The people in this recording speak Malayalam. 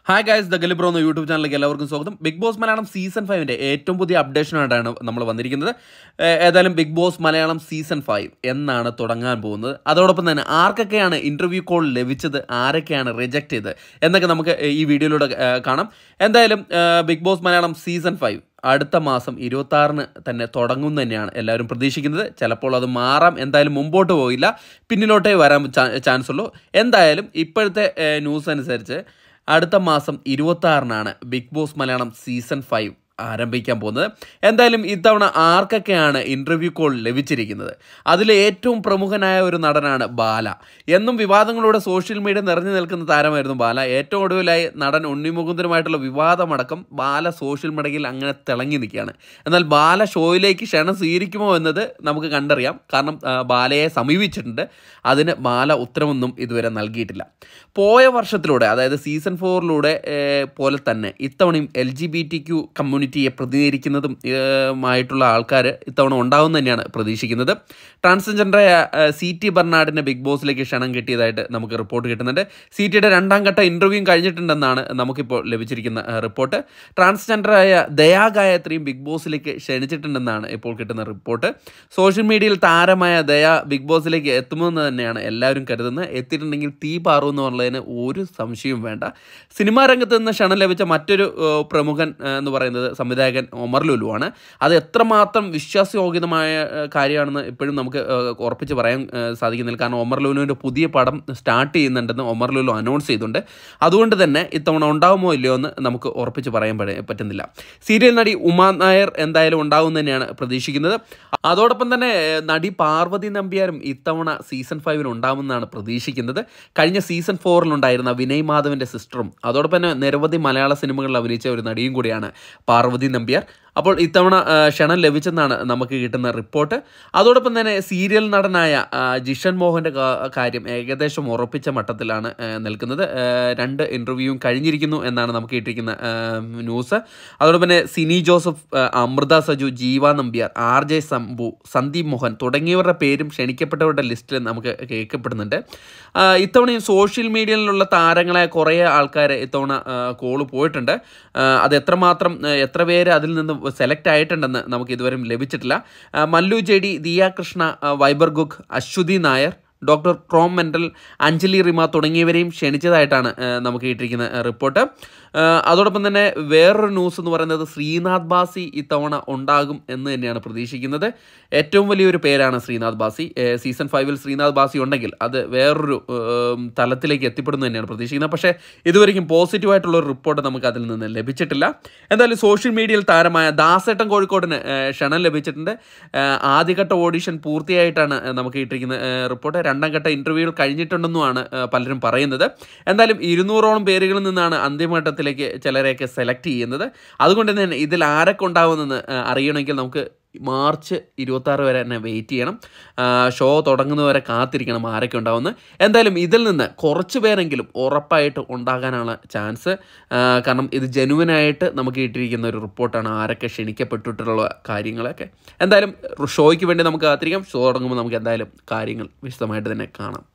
ഹായ് ഗൈസ് ദ ഗലിബ്രോ എന്ന യൂട്യൂബ് ചാനലിലേക്ക് എല്ലാവർക്കും സ്വാഗതം ബിഗ് ബോസ് മലയാളം സീസൺ ഫൈവിൻ്റെ ഏറ്റവും പുതിയ അപ്ഡേഷനായിട്ടാണ് നമ്മൾ വന്നിരിക്കുന്നത് ഏ- ഏതായാലും Bigg Boss Malayalam season five എന്നാണ് തുടങ്ങാൻ പോകുന്നത് അതോടൊപ്പം തന്നെ ആർക്കൊക്കെയാണ് ഇൻ്റർവ്യൂ കോൾ ലഭിച്ചത് ആരൊക്കെയാണ് റിജക്റ്റ് ചെയ്തത് എന്നൊക്കെ നമുക്ക് ഈ വീഡിയോയിലൂടെ ഏ, കാണാം എന്തായാലും ഏ, Bigg Boss Malayalam season five അടുത്ത മാസം ഇരുപത്തി ആറിന് തന്നെ തുടങ്ങും തന്നെയാണ് എല്ലാവരും പ്രതീക്ഷിക്കുന്നത് ചിലപ്പോൾ അത് മാറാം എന്തായാലും മുമ്പോട്ട് പോയില്ല പിന്നിലോട്ടേ വരാൻ ചാ- ചാൻസ് ഉള്ളൂ എന്തായാലും ഇപ്പോഴത്തെ ഏ, ന്യൂസ് അനുസരിച്ച് അടുത്ത മാസം ഇരുപത്തി ആറിനാണ് Bigg Boss Malayalam season five ആരംഭിക്കാൻ പോകുന്നത് എന്തായാലും ഇത്തവണ ആർക്കൊക്കെയാണ് ഇൻ്റർവ്യൂ കോൾ ലഭിച്ചിരിക്കുന്നത് അതിൽ ഏറ്റവും പ്രമുഖനായ ഒരു നടനാണ് ബാല എന്നും വിവാദങ്ങളോടെ സോഷ്യൽ മീഡിയ നിറഞ്ഞു നിൽക്കുന്ന താരമായിരുന്നു ബാല ഏറ്റവും ഒടുവിലായി നടൻ ഉണ്ണിമുകുന്ദനുമായിട്ടുള്ള വിവാദമടക്കം ബാല സോഷ്യൽ മീഡിയയിൽ അങ്ങനെ തിളങ്ങി നിൽക്കുകയാണ് എന്നാൽ ബാല ഷോയിലേക്ക് ക്ഷണം സ്വീകരിക്കുമോ എന്നത് നമുക്ക് കണ്ടറിയാം കാരണം ആ, ബാലയെ സമീപിച്ചിട്ടുണ്ട് അതിന് ബാല ഉത്തരമൊന്നും ഇതുവരെ നൽകിയിട്ടില്ല പോയ വർഷത്തിലൂടെ അതായത് സീസൺ ഫോറിലൂടെ പോലെ തന്നെ ഇത്തവണയും L G B T Q കമ്മ്യൂണിറ്റിയെ പ്രതിനിധീകരിക്കുന്നതും ഏഹ്, മായിട്ടുള്ള ആൾക്കാർ ഇത്തവണ ഉണ്ടാവും തന്നെയാണ് പ്രതീക്ഷിക്കുന്നത് ട്രാൻസ്ജെൻഡറായ സി ടി ബർണാഡിന് ബിഗ് ബോസിലേക്ക് ക്ഷണം കിട്ടിയതായിട്ട് നമുക്ക് റിപ്പോർട്ട് കിട്ടുന്നുണ്ട് സി ടിയുടെ രണ്ടാം ഘട്ട ഇൻ്റർവ്യൂ കഴിഞ്ഞിട്ടുണ്ടെന്നാണ് നമുക്കിപ്പോൾ ലഭിച്ചിരിക്കുന്ന ഏഹ്, റിപ്പോർട്ട് ട്രാൻസ്ജെൻഡറായ ദയാ ഗായത്രിയും ബിഗ് ബോസിലേക്ക് ക്ഷണിച്ചിട്ടുണ്ടെന്നാണ് ഇപ്പോൾ കിട്ടുന്ന റിപ്പോർട്ട് സോഷ്യൽ മീഡിയയിൽ താരമായ ദയ ബിഗ് ബോസിലേക്ക് എത്തുമെന്ന് തന്നെയാണ് എല്ലാവരും കരുതുന്നത് എത്തിയിട്ടുണ്ടെങ്കിൽ തീ പാറും എന്ന് പറഞ്ഞതിന് ഒരു സംശയവും വേണ്ട സിനിമാ രംഗത്ത് നിന്ന് ക്ഷണം ലഭിച്ച മറ്റൊരു ഏഹ്, പ്രമുഖൻ ഏഹ്, എന്ന് പറയുന്നത് സംവിധായകൻ ഒമർ ലുലുവാണ് അത് എത്രമാത്രം വിശ്വാസയോഗ്യതമായ ഏഹ്, കാര്യമാണെന്ന് ഇപ്പോഴും നമുക്ക് ഏഹ്, ഉറപ്പിച്ച് പറയാൻ ഏഹ്, സാധിക്കുന്നില്ല കാരണം ഒമർ ലുലുവിൻ്റെ പുതിയ പടം സ്റ്റാർട്ട് ചെയ്യുന്നുണ്ടെന്ന് ഒമർ ലുലു അനൗൺസ് ചെയ്തിട്ടുണ്ട് അതുകൊണ്ട് തന്നെ ഇത്തവണ ഉണ്ടാകുമോ ഇല്ലയോ എന്ന് നമുക്ക് ഉറപ്പിച്ച് പറയാൻ പറ്റ- പറ്റുന്നില്ല സീരിയൽ നടി ഉമാ നായർ എന്തായാലും ഉണ്ടാവും തന്നെയാണ് പ്രതീക്ഷിക്കുന്നത് അതോടൊപ്പം തന്നെ ഏഹ്, നടി പാർവതി നമ്പ്യാരും ഇത്തവണ സീസൺ ഫൈവിൽ ഉണ്ടാവുമെന്നാണ് പ്രതീക്ഷിക്കുന്നത് കഴിഞ്ഞ സീസൺ ഫോറിലുണ്ടായിരുന്ന വിനയ് മാധവൻ്റെ സിസ്റ്ററും അതോടൊപ്പം തന്നെ നിരവധി മലയാള സിനിമകളിൽ അഭിനയിച്ച ഒരു നടിയും കൂടിയാണ് പാർവതി നമ്പ്യാർ അപ്പോൾ ഇത്തവണ ആ, ക്ഷണം ലഭിച്ചെന്നാണ് നമുക്ക് കിട്ടുന്ന റിപ്പോർട്ട് അതോടൊപ്പം തന്നെ സീരിയൽ നടനായ ആ, ജിഷൻ മോഹൻ്റെ കാ- കാര്യം ഏകദേശം ഉറപ്പിച്ച മട്ടത്തിലാണ് ആ, നിൽക്കുന്നത് ആ, രണ്ട് ഇൻ്റർവ്യൂവും കഴിഞ്ഞിരിക്കുന്നു എന്നാണ് നമുക്ക് കിട്ടിയിരിക്കുന്ന ആ, ന്യൂസ് അതോടൊപ്പം തന്നെ സിനി ജോസഫ് ആ, അമൃത സജു ജീവ നമ്പ്യാർ ആർ ജെ സംഭു സന്ദീപ് മോഹൻ തുടങ്ങിയവരുടെ പേരും ക്ഷണിക്കപ്പെട്ടവരുടെ ലിസ്റ്റിൽ നമുക്ക് കേൾക്കപ്പെടുന്നുണ്ട് ആ, ഇത്തവണയും സോഷ്യൽ മീഡിയയിലുള്ള താരങ്ങളെ കുറേ ആൾക്കാർ ഇത്തവണ കോള് പോയിട്ടുണ്ട് ആ, അത് എത്രമാത്രം ആ, എത്ര പേര് അതിൽ നിന്ന് സെലക്ട് ആയിട്ടുണ്ടെന്ന് നമുക്ക് ഇതുവരെ ലഭിച്ചിട്ടില്ല ആ, മല്ലു ജെഡി ദിയ കൃഷ്ണ ആ, വൈബർ ഗുഗ് അശ്വതി നായർ ഡോക്ടർ ക്രോം മെൻ്റൽ അഞ്ജലി റിമ തുടങ്ങിയവരെയും ക്ഷണിച്ചതായിട്ടാണ് ആ, നമുക്ക് കിട്ടിയിരിക്കുന്ന ആ, റിപ്പോർട്ട് ആ, അതോടൊപ്പം തന്നെ വേറൊരു ന്യൂസ് എന്ന് പറയുന്നത് ശ്രീനാഥ് ബാസി ഇത്തവണ ഉണ്ടാകും എന്ന് തന്നെയാണ് പ്രതീക്ഷിക്കുന്നത് ഏറ്റവും വലിയൊരു പേരാണ് ശ്രീനാഥ് ബാസി ഏ, സീസൺ ഫൈവിൽ ശ്രീനാഥ് ബാസി ഉണ്ടെങ്കിൽ അത് വേറൊരു ഏം, തലത്തിലേക്ക് എത്തിപ്പെടുന്നു തന്നെയാണ് പ്രതീക്ഷിക്കുന്നത് പക്ഷേ ഇതുവരെയും പോസിറ്റീവായിട്ടുള്ള ഒരു റിപ്പോർട്ട് നമുക്ക് അതിൽ നിന്ന് ലഭിച്ചിട്ടില്ല എന്തായാലും സോഷ്യൽ മീഡിയയിൽ താരമായ ദാസേട്ടൻ കോഴിക്കോടിന് ഏ, ക്ഷണം ലഭിച്ചിട്ടുണ്ട് ഏ, ആദ്യഘട്ട ഓഡിഷൻ പൂർത്തിയായിട്ടാണ് ഏ, നമുക്ക് കിട്ടിയിരിക്കുന്ന ഏ, റിപ്പോർട്ട് രണ്ടാം ഘട്ട ഇൻ്റർവ്യൂകൾ കഴിഞ്ഞിട്ടുണ്ടെന്നുമാണ് ഏ, പലരും പറയുന്നത് എന്തായാലും ഇരുന്നൂറോളം പേരുകളിൽ നിന്നാണ് അന്തിമഘട്ടത്തിലേക്ക് ചിലരെയൊക്കെ സെലക്ട് ചെയ്യുന്നത് അതുകൊണ്ട് തന്നെ ഇതിൽ ആരൊക്കെ ഉണ്ടാവുമെന്ന് ഏ, അറിയണമെങ്കിൽ നമുക്ക് മാർച്ച് ഇരുപത്താറ് വരെ തന്നെ വെയിറ്റ് ചെയ്യണം ആ, ഷോ തുടങ്ങുന്നവരെ കാത്തിരിക്കണം ആരൊക്കെ ഉണ്ടാവുമെന്ന് എന്തായാലും ഇതിൽ നിന്ന് കുറച്ച് പേരെങ്കിലും ഉറപ്പായിട്ട് ഉണ്ടാകാനാണ് ചാൻസ് ആ, കാരണം ഇത് ജനുവനായിട്ട് നമുക്ക് കിട്ടിയിരിക്കുന്ന ഒരു റിപ്പോർട്ടാണ് ആരൊക്കെ ക്ഷണിക്കപ്പെട്ടിട്ടുള്ള കാര്യങ്ങളൊക്കെ എന്തായാലും ഷോയ്ക്ക് വേണ്ടി നമുക്ക് കാത്തിരിക്കാം ഷോ തുടങ്ങുമ്പോൾ നമുക്ക് എന്തായാലും കാര്യങ്ങൾ വിശദമായിട്ട് തന്നെ കാണാം